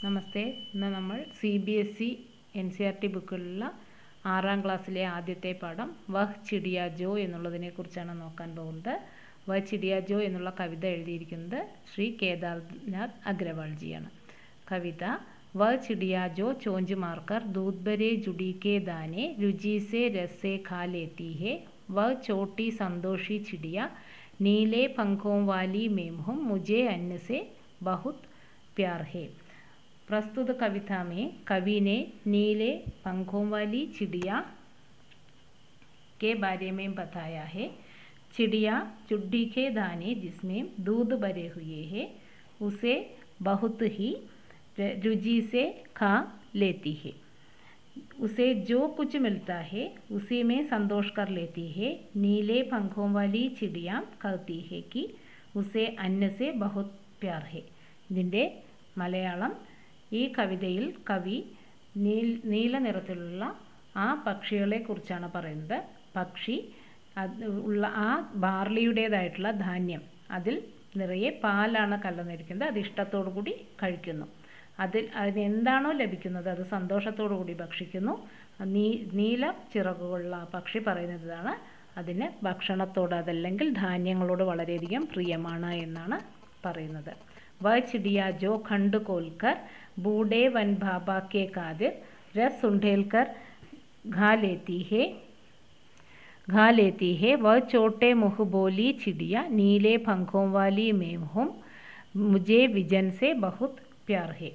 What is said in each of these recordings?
നമസ്തേ ഇന്ന് നമ്മൾ C B S E N C R T ബുക്കിലുള്ള ആറാം ക്ലാസ്സിലെ ആദ്യത്തെ പാഠം വഹ് ചിടിയ ജോ എന്നുള്ളതിനെ കുറിച്ചാണ് നോക്കാൻ പോകുന്നത് വഹ് ചിടിയ ജോ എന്നുള്ള കവിത എഴുതിയിരിക്കുന്നത് ശ്രീ കേദാർനാഥ് അഗ്രവാൾജിയാണ് കവിത വഹ് ചിടിയ ജോ ചോഞ്ച് മാർക്കർ दूध भरे जुड़ी के दाने रुचि से रस से खा लेती है वह छोटी संतोषी चिड़िया नीले पंखों वाली मेमहुम मुझे अन्न से बहुत प्यार है प्रस्तुत कविता में कवि ने नीले पंखों वाली चिड़िया के बारे में बताया है चिड़िया चुड्डी के दाने जिसमें दूध भरे हुए हैं उसे बहुत ही रुचि से खा लेती है उसे जो कुछ मिलता है उसी में संतोष कर लेती है नीले पंखों वाली चिड़िया कहती है कि उसे अन्न से बहुत प्यार है ഇതിൻ്റെ മലയാളം ഈ കവിതയിൽ കവി നീൽ നീല നിറത്തിലുള്ള ആ പക്ഷികളെ കുറിച്ചാണ് പറയുന്നത് പക്ഷി അത് ഉള്ള ആ ബാർലിയുടേതായിട്ടുള്ള ധാന്യം അതിൽ നിറയെ പാലാണ് കലർന്നിരിക്കുന്നത് അത് ഇഷ്ടത്തോടു കൂടി കഴിക്കുന്നു അതിൽ അതിന് എന്താണോ ലഭിക്കുന്നത് അത് സന്തോഷത്തോടു കൂടി ഭക്ഷിക്കുന്നു നീ നീല ചിറകുകളുള്ള ആ പക്ഷി പറയുന്നതാണ് അതിന് ഭക്ഷണത്തോട് അതല്ലെങ്കിൽ ധാന്യങ്ങളോട് വളരെയധികം പ്രിയമാണ് എന്നാണ് പറയുന്നത് വ ചിടിയ ജോ ഖണ്ട് കോൽക്കർ ബൂഡേ വൻ ബാബ കെ കാതിർ രസ് ഉണ്ടേൽക്കർ ഘാ ലേത്തി ഹേ घा लेती है वह छोटे मुँह बोली चिड़िया नीले पंखों वाली मेम हूँ मुझे विजन से बहुत प्यार है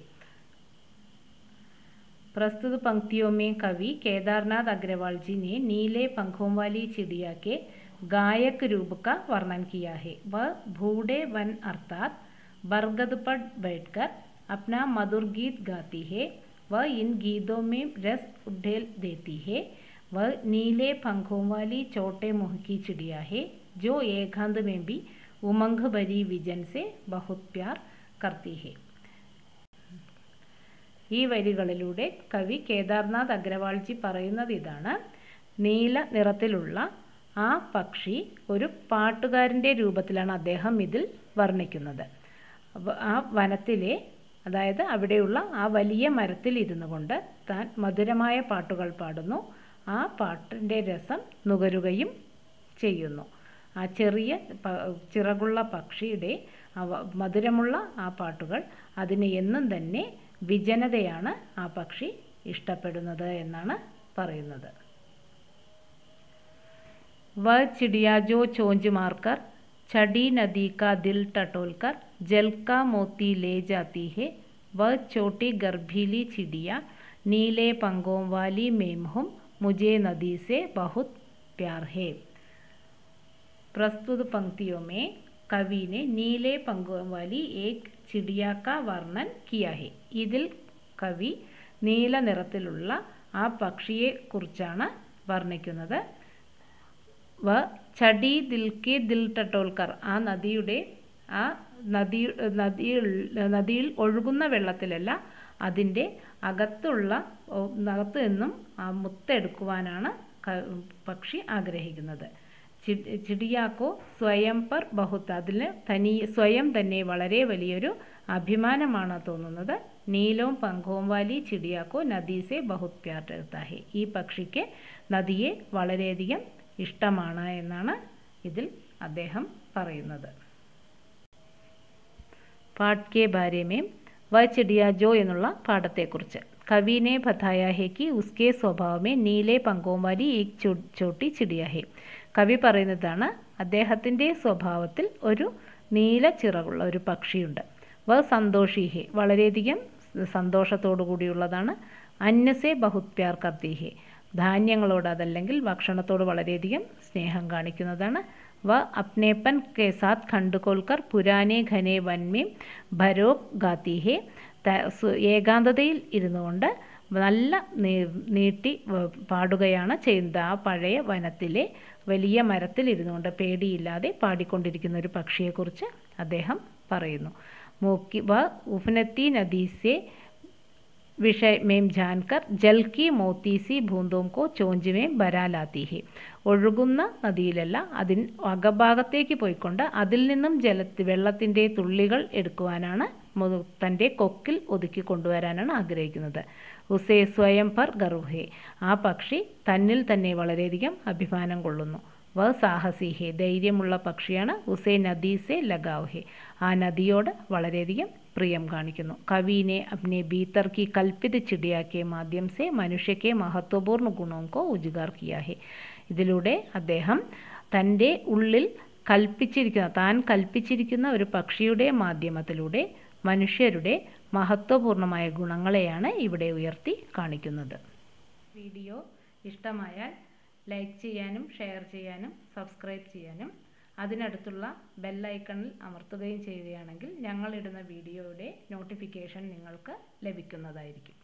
प्रस्तुत पंक्तियों में कवि केदारनाथ अग्रवाल जी ने नीले पंखों वाली चिड़िया के गायक रूप का वर्णन किया है वह बूढ़े वन अर्थात बरगद पर बैठकर अपना मधुर गीत गाती है वह इन गीतों में रस उडेल देती है वह नीले पंखों वाली छोटे मुँह की चिड़िया है जो एकांत में भी उमंग भरी विजन से बहुत प्यार करती है ഈ വരികളിലൂടെ കവി കേദാർനാഥ് അഗ്രവാൾജി പറയുന്നത് ഇതാണ് നീല നിറത്തിലുള്ള ആ പക്ഷി ഒരു പാട്ടുകാരൻ്റെ രൂപത്തിലാണ് അദ്ദേഹം ഇതിൽ വർണ്ണിക്കുന്നത് ആ വനത്തിലെ അതായത് അവിടെയുള്ള ആ വലിയ മരത്തിൽ ഇരുന്നു കൊണ്ട് താൻ മധുരമായ പാട്ടുകൾ പാടുന്നു ആ പാട്ടിൻ്റെ രസം നുകരുകയും ചെയ്യുന്നു ആ ചെറിയ ചിറകുള്ള പക്ഷിയുടെ മധുരമുള്ള ആ പാട്ടുകൾ അതിന് എന്നും തന്നെ വിജനതയാണ് ആ പക്ഷി ഇഷ്ടപ്പെടുന്നത് എന്നാണ് പറയുന്നത് വ ചിടിയ ജോ ചോഞ്ച് മാർക്കർ ചടി നദി കാ ദിൽ ടട്ടോൽക്കർ ജൽ കാ മോത്തി ലേ ജാത്തി ഹെ വ ചോട്ടി ഗർഭീലി ചിടിയ नीले पंखों वाली मेमहुम मुझे नदी से बहुत प्यार है प्रस्तुत पंक्तियों में कवि ने नीले पंखों वाली एक चिड़िया का वर्णन किया है ഇതിൽ കവി നീല നിറത്തിലുള്ള ആ പക്ഷിയെ കുറിച്ചാണ് വർണ്ണിക്കുന്നത് വ ചടി ദിൽക്കെ ദിൽ ടട്ടോൽക്കർ ആ നദിയുടെ ആ നദി നദിയിൽ നദിയിൽ ഒഴുകുന്ന വെള്ളത്തിലല്ല അതിൻ്റെ അകത്തുള്ള അകത്തു നിന്നും ആ മുത്തെടുക്കുവാനാണ് പക്ഷി ആഗ്രഹിക്കുന്നത് ചിടിയാക്കോ സ്വയം പർ ബഹുത്ത് അതിന് തനി സ്വയം തന്നെ വളരെ വലിയൊരു അഭിമാനമാണ് തോന്നുന്നത് നീലവും പങ്കവും വാലി ചിടിയാക്കോ നദീസെ ബഹുത് പ്യാർ ഹെ ഈ പക്ഷിക്ക് നദിയെ വളരെയധികം ഇഷ്ടമാണ് എന്നാണ് ഇതിൽ അദ്ദേഹം പറയുന്നത് പാട്ട് കെ ബാരേമേം വ ചിടിയ ജോ എന്നുള്ള പാഠത്തെക്കുറിച്ച് കവിനെ ബതായ ഹെ കി ഉസ്കെ സ്വഭാവമേ നീലെ പങ്കോമാലി ഏക് ചോട്ടി ചിടിയ ഹെ കവി പറയുന്നതാണ് അദ്ദേഹത്തിൻ്റെ സ്വഭാവത്തിൽ ഒരു നീല ചിറകുള്ള ഒരു പക്ഷിയുണ്ട് വ സന്തോഷി ഹെ വളരെയധികം സന്തോഷത്തോടു കൂടിയുള്ളതാണ് അന്നസെ ബഹുത് പ്യാർ കർത്തി ഹെ ധാന്യങ്ങളോട് അതല്ലെങ്കിൽ ഭക്ഷണത്തോട് വളരെയധികം സ്നേഹം കാണിക്കുന്നതാണ് വ അപ്നേപ്പൻ കെ സാത്ത് ഖണ്ടുകോൽക്കർ പുരാനെ ഘനെ വന്മേം ഭരോഗ് ഗാത്തി ഹെ ഏകാന്തതയിൽ ഇരുന്നു കൊണ്ട് നല്ല നീട്ടി പാടുകയാണ് ചെയ്യുന്നത് ആ പഴയ വനത്തിലെ വലിയ മരത്തിൽ ഇരുന്നു കൊണ്ട് പേടിയില്ലാതെ പാടിക്കൊണ്ടിരിക്കുന്ന ഒരു പക്ഷിയെക്കുറിച്ച് അദ്ദേഹം പറയുന്നു മൂക്കി വ ഉഫ്നത്തി നദീസെ विषय में जानकर ജൽ കി മോത്തി സി ഭൂന്തോം കോ ചോഞ്ച് മേ ബരാലാത്തി ഹെ ഒഴുകുന്ന നദിയിലല്ല അതിന് അകഭാഗത്തേക്ക് പോയിക്കൊണ്ട് അതിൽ നിന്നും ജല വെള്ളത്തിൻ്റെ തുള്ളികൾ എടുക്കുവാനാണ് മു- തൻ്റെ കൊക്കിൽ ഒതുക്കി കൊണ്ടുവരാനാണ് ആഗ്രഹിക്കുന്നത് ഉസേ സ്വയം പർ ഗർവ്ഹേ ആ പക്ഷി തന്നിൽ തന്നെ വളരെയധികം അഭിമാനം കൊള്ളുന്നു വ സാഹസി ഹേ ധൈര്യമുള്ള പക്ഷിയാണ് ഉസേ നദി സെ ലഗാവ് ഹേ ആ നദിയോട് വളരെയധികം പ്രിയം കാണിക്കുന്നു കവീനെ അപ്നെ ഭീതർ की കൽപ്പിത ചിടിയ के മാധ്യം से മനുഷ്യ के महत्वपूर्ण गुणों को उजागर किया है ഇതിലൂടെ അദ്ദേഹം തൻ്റെ ഉള്ളിൽ കൽപ്പിച്ചിരിക്കുന്ന താൻ കൽപ്പിച്ചിരിക്കുന്ന ഒരു പക്ഷിയുടെ മാധ്യമത്തിലൂടെ മനുഷ്യരുടെ മഹത്വപൂർണമായ ഗുണങ്ങളെയാണ് ഇവിടെ ഉയർത്തി കാണിക്കുന്നത് വീഡിയോ ഇഷ്ടമായാൽ ലൈക്ക് ചെയ്യാനും ഷെയർ ചെയ്യാനും സബ്സ്ക്രൈബ് ചെയ്യാനും അതിനടുത്തുള്ള ബെല്ലൈക്കണിൽ അമർത്തുകയും ചെയ്യുകയാണെങ്കിൽ ഞങ്ങളിടുന്ന വീഡിയോയുടെ നോട്ടിഫിക്കേഷൻ നിങ്ങൾക്ക് ലഭിക്കുന്നതായിരിക്കും